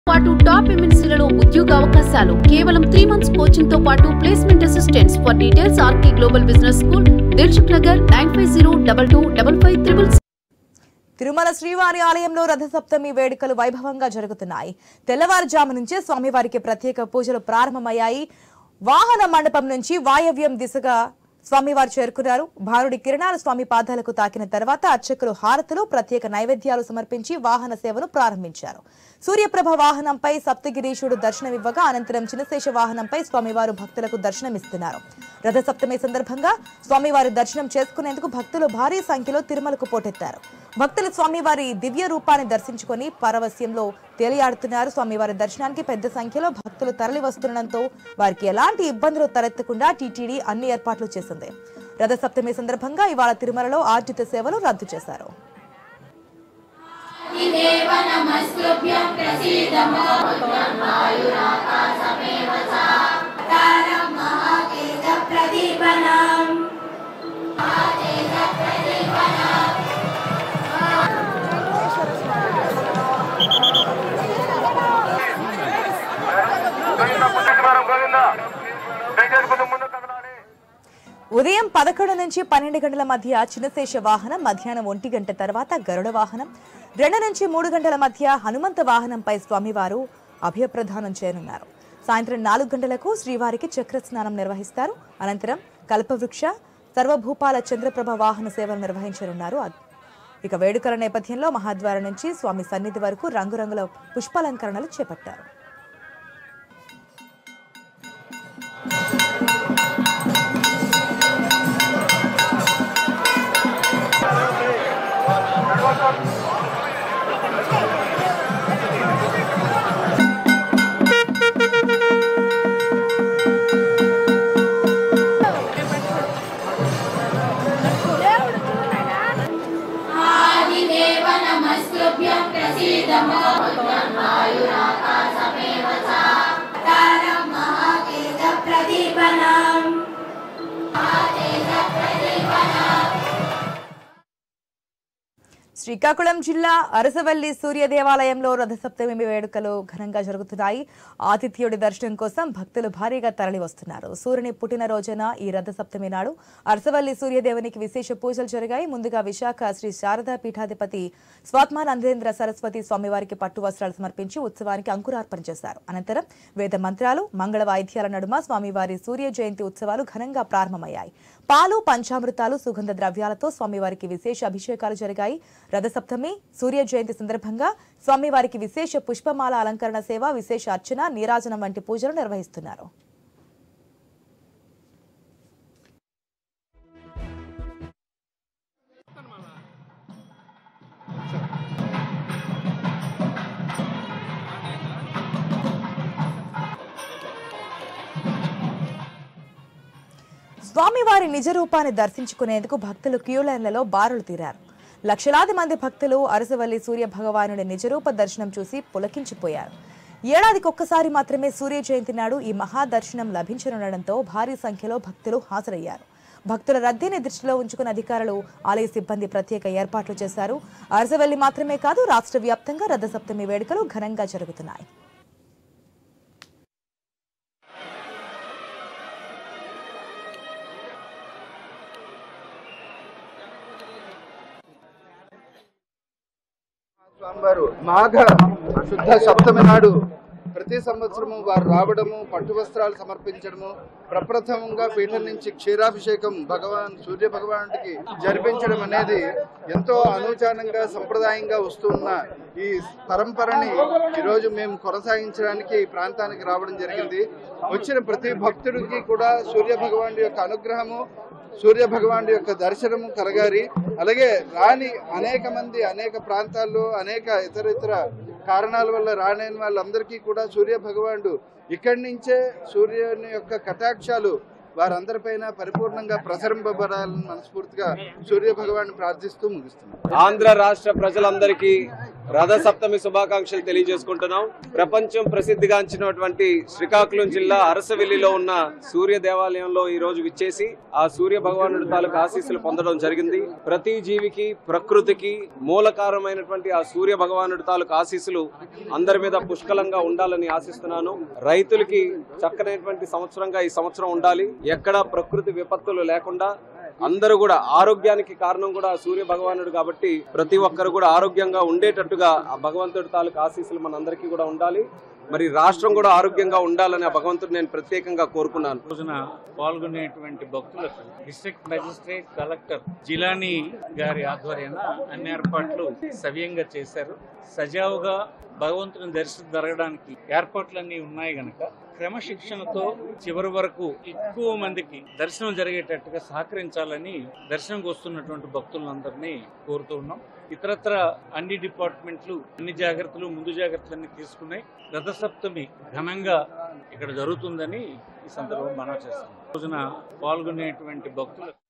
పాటు టాప్ ఎంఎన్సీలలో ఉద్యోగ అవకాశాలు కేవలం త్రీ మంత్స్ కోచింగ్ తో పాటు placement assistants for details RK global business school Dilsukhnagar nine five zero double two double five triple Tirumala శ్రీవారి ఆలయంలో రథసప్తమి వేడుకలు వైభవంగా జరుగుతున్నాయి తెల్లవారుజాము నుంచే స్వామివారికి ప్రత్యేక పూజలు ప్రారంభమయ్యాయి వాహన మండపం నుంచి వాయవ్యం దిశగా స్వామివారు చేరుకున్నారు భానుడి కిరణాలు స్వామి పాదాలకు తాకిన తర్వాత అర్చకులు హారతులు ప్రత్యేక నైవేద్యాలు సమర్పించి వాహన సేవను ప్రారంభించారు సూర్యప్రభ వాహనంపై సప్తగిరీశుడు దర్శనమివ్వగా అనంతరం చినశేష వాహనంపై స్వామివారు భక్తులకు దర్శనమిస్తున్నారు రథసప్తమి సందర్భంగా స్వామివారి దర్శనం చేసుకునేందుకు భక్తులు భారీ సంఖ్యలో తిరుమలకు పోటెత్తారు భక్తులు స్వామివారి దివ్య రూపాన్ని దర్శించుకొని పరవశ్యంలో తేలియాడుతున్నారు స్వామివారి దర్శనానికి పెద్ద సంఖ్యలో భక్తులు తరలి వస్తుండటంతో వారికి ఎలాంటి ఇబ్బందులు తలెత్తకుండా టీటీడీ అన్ని ఏర్పాట్లు చేసింది రథసప్తమి సందర్భంగా ఇవాళ తిరుమలలో ఆర్జిత సేవలు రద్దు చేశారు గోవింద పుణ్యకుమారం గోవింద దయచేసి కొంచెం ముందు కదలాలి ఉదయం పదకొండు నుంచి పన్నెండు గంటల మధ్య చిన్నశేష వాహనం మధ్యాహ్నం ఒంటి గంట తర్వాత గరుడ వాహనం రెండు నుంచి మూడు గంటల మధ్య హనుమంత వాహనంపై స్వామివారు అభయప్రదానం చేయనున్నారు సాయంత్రం నాలుగు గంటలకు శ్రీవారికి చక్ర స్నానం నిర్వహిస్తారు అనంతరం కల్పవృక్ష సర్వభూపాల చంద్రప్రభ వాహన సేవలు నిర్వహించనున్నారు ఇక వేడుకల నేపథ్యంలో మహాద్వారం నుంచి స్వామి సన్నిధి వరకు రంగురంగుల పుష్పాలంకరణలు చేపట్టారు आदिदेव नमस्कृभ्यं प्रसीद वायुराकाशमेव च तारं महातेज प्रदीपनम् శ్రీకాకుళం జిల్లా అరసవల్లి సూర్య దేవాలయంలో రథసప్తమి వేడుకలు ఘనంగా జరుగుతున్నాయి ఆతిథ్యుడి దర్శనం కోసం భక్తులు భారీగా తరలి వస్తున్నారు సూర్యుని పుట్టినరోజున ఈ రథసప్తమి నాడు అరసవల్లి సూర్యదేవునికి విశేష పూజలు జరిగాయి ముందుగా విశాఖ శ్రీ శారదా పీఠాధిపతి స్వాత్మానందేంద్ర సరస్వతి స్వామివారికి పట్టు వస్త్రాలు సమర్పించి ఉత్సవానికి అంకురార్పణ చేశారు అనంతరం వేద మంత్రాలు మంగళ వాయిద్యాల నడుమ స్వామివారి సూర్య జయంతి ఉత్సవాలు ఘనంగా ప్రారంభమయ్యాయి పాలు పంచామృతాలు సుగంధ ద్రవ్యాలతో స్వామివారికి విశేష అభిషేకాలు జరిగాయి రథసప్తమి సూర్య జయంతి సందర్భంగా స్వామివారికి విశేష పుష్పమాల అలంకరణ సేవ విశేష అర్చన నీరాజనం వంటి పూజలు నిర్వహిస్తున్నారు స్వామివారి నిజ రూపాన్ని దర్శించుకునేందుకు భక్తులు క్యూ లైన్లలో బారులు తీరారు లక్షలాది మంది భక్తులు అరసవల్లి సూర్య భగవానుడి నిజరూప దర్శనం చూసి పులకించిపోయారు ఏడాదికి ఒక్కసారి మాత్రమే సూర్య జయంతి నాడు ఈ మహా దర్శనం లభించనుండడంతో భారీ సంఖ్యలో భక్తులు హాజరయ్యారు భక్తుల రద్దీని దృష్టిలో ఉంచుకున్న అధికారులు ఆలయ సిబ్బంది ప్రత్యేక ఏర్పాట్లు చేశారు అరసవల్లి మాత్రమే కాదు రాష్ట్ర వ్యాప్తంగా రథసప్తమి వేడుకలు ఘనంగా జరుగుతున్నాయి స్వామివారు మాఘ శుద్ధ సప్తమి నాడు ప్రతి సంవత్సరము వారు రావడము పట్టు వస్త్రాలు సమర్పించడము ప్రప్రథమంగా పీఠం నుంచి క్షీరాభిషేకం భగవాన్ సూర్య భగవానుడికి జరిపించడం అనేది ఎంతో అనూచానంగా సంప్రదాయంగా వస్తున్న ఈ పరంపరని ఈరోజు మేము కొనసాగించడానికి ఈ ప్రాంతానికి రావడం జరిగింది వచ్చిన ప్రతి భక్తుడికి కూడా సూర్య భగవానుడి యొక్క అనుగ్రహము సూర్య భగవానుడి యొక్క దర్శనము కలగాలి అలాగే రాని అనేక మంది అనేక ప్రాంతాల్లో అనేక ఇతర ఇతర కారణాల వల్ల రాలేని వాళ్ళందరికీ కూడా సూర్య భగవానుడు ఇక్కడి నుంచే సూర్యుని యొక్క కటాక్షాలు వారందరిపైన పరిపూర్ణంగా ప్రసరింపబడాలని మనస్ఫూర్తిగా సూర్య భగవాన్ని ప్రార్థిస్తూ ముగిస్తున్నాం ఆంధ్ర రాష్ట్ర ప్రజలందరికీ రథ సప్తమి శుభాకాంక్షలు తెలియజేసుకుంటున్నాం ప్రపంచం ప్రసిద్ధిగాంచినటువంటి శ్రీకాకుళం జిల్లా అరసవెల్లిలో ఉన్న సూర్య దేవాలయంలో ఈ రోజు విచ్చేసి ఆ సూర్య భగవానుడి తాలూకు ఆశీస్సులు పొందడం జరిగింది ప్రతి జీవికి ప్రకృతికి మూలకారమైనటువంటి ఆ సూర్య భగవానుడి తాలూకు ఆశీస్సులు అందరి మీద పుష్కలంగా ఉండాలని ఆశిస్తున్నాను రైతులకి చక్కనైనటువంటి సంవత్సరంగా ఈ సంవత్సరం ఉండాలి ఎక్కడ ప్రకృతి విపత్తులు లేకుండా అందరూ కూడా ఆరోగ్యానికి కారణం కూడా సూర్య భగవానుడు కాబట్టి ప్రతి ఒక్కరు కూడా ఆరోగ్యంగా ఉండేటట్టుగా ఆ భగవంతుడి తాలూకు ఆశీస్సులు మనందరికీ కూడా ఉండాలి మరి రాష్ట్రం కూడా ఆరోగ్యంగా ఉండాలని ఆ భగవంతుడు నేను ప్రత్యేకంగా కోరుకున్నాను రోజున పాల్గొనేటువంటి భక్తులకు డిస్ట్రిక్ట్ మెజిస్ట్రేట్ కలెక్టర్ జిలానీ గారి ఆధ్వర్యాన అన్ని ఏర్పాట్లు సవ్యంగా చేశారు సజావుగా భగవంతుని దర్శనం జరగడానికి ఏర్పాట్లన్నీ ఉన్నాయి గనక క్రమశిక్షణతో చివరి వరకు ఎక్కువ మందికి దర్శనం జరిగేటట్టుగా సహకరించాలని దర్శనంకి వస్తున్నటువంటి భక్తులందరినీ కోరుతూ ఉన్నాం ఇతరత్ర అన్ని డిపార్ట్మెంట్లు అన్ని జాగ్రత్తలు ముందు జాగ్రత్తలన్నీ తీసుకున్నాయి రథసప్తమి ఘనంగా ఇక్కడ జరుగుతుందని ఈ సందర్భంగా మనం చేస్తున్నాం రోజున పాల్గొనేటువంటి భక్తులకు